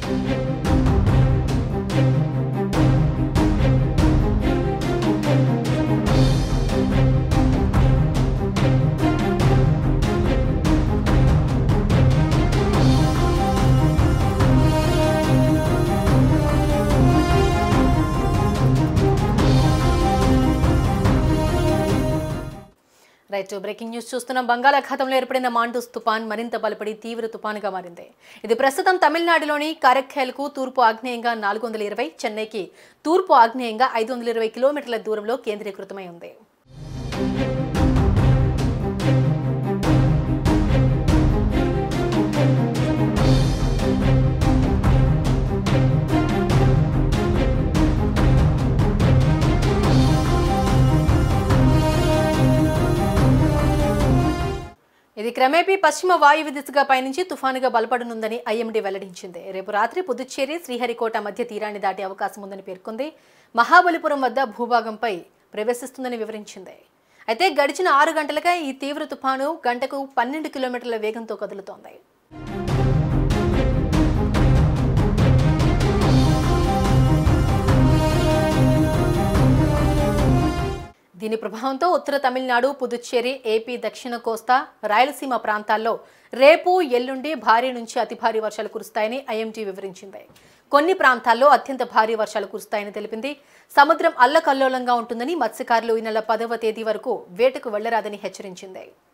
right breaking news చూస్తున్నాం బంగాళాఖాతంలో ఏర్పడిన మాండూస్ తుపాన్ మరింత బలపడి తీవ్ర తుపానుగా మారింది ఇది ప్రస్తుతం తమిళనాడులోని కరఖ్యాలకు తూర్పు ఆగ్నేయంగా నాలుగు వందల ఇరవై చెన్నైకి తూర్పు ఆగ్నేయంగా ఐదు వందల ఇరవై కిలోమీటర్ల దూరంలో కేంద్రీకృతమై ఉంది ఇది క్రమేపీ పశ్చిమ వాయువ్య దిశగా పయనించి తుఫానుగా బలపడనుందని ఐఎండీ వెల్లడించింది రేపు రాత్రి పుదుచ్చేరి శ్రీహరికోట మధ్య తీరాన్ని దాటే అవకాశం ఉందని పేర్కొంది మహాబలిపురం వద్ద భూభాగంపై ప్రవేశిస్తుందని వివరించింది అయితే గడిచిన ఆరు గంటలుగా ఈ తీవ్ర తుఫాను గంటకు పన్నెండు కిలోమీటర్ల వేగంతో కదులుతోంది దీని ప్రభావంతో ఉత్తర తమిళనాడు పుదుచ్చేరి ఏపీ దక్షిణ కోస్తా రాయలసీమ ప్రాంతాల్లో రేపు ఎల్లుండి భారీ నుంచి అతి భారీ వర్షాలు కురుస్తాయని ఐఎండీ వివరించింది కొన్ని ప్రాంతాల్లో అత్యంత భారీ వర్షాలు కురుస్తాయని తెలిపింది సముద్రం అల్లకల్లోలంగా ఉంటుందని మత్స్యకారులు ఈ నెల పదవ తేదీ వరకు వేటకు వెళ్లరాదని హెచ్చరించింది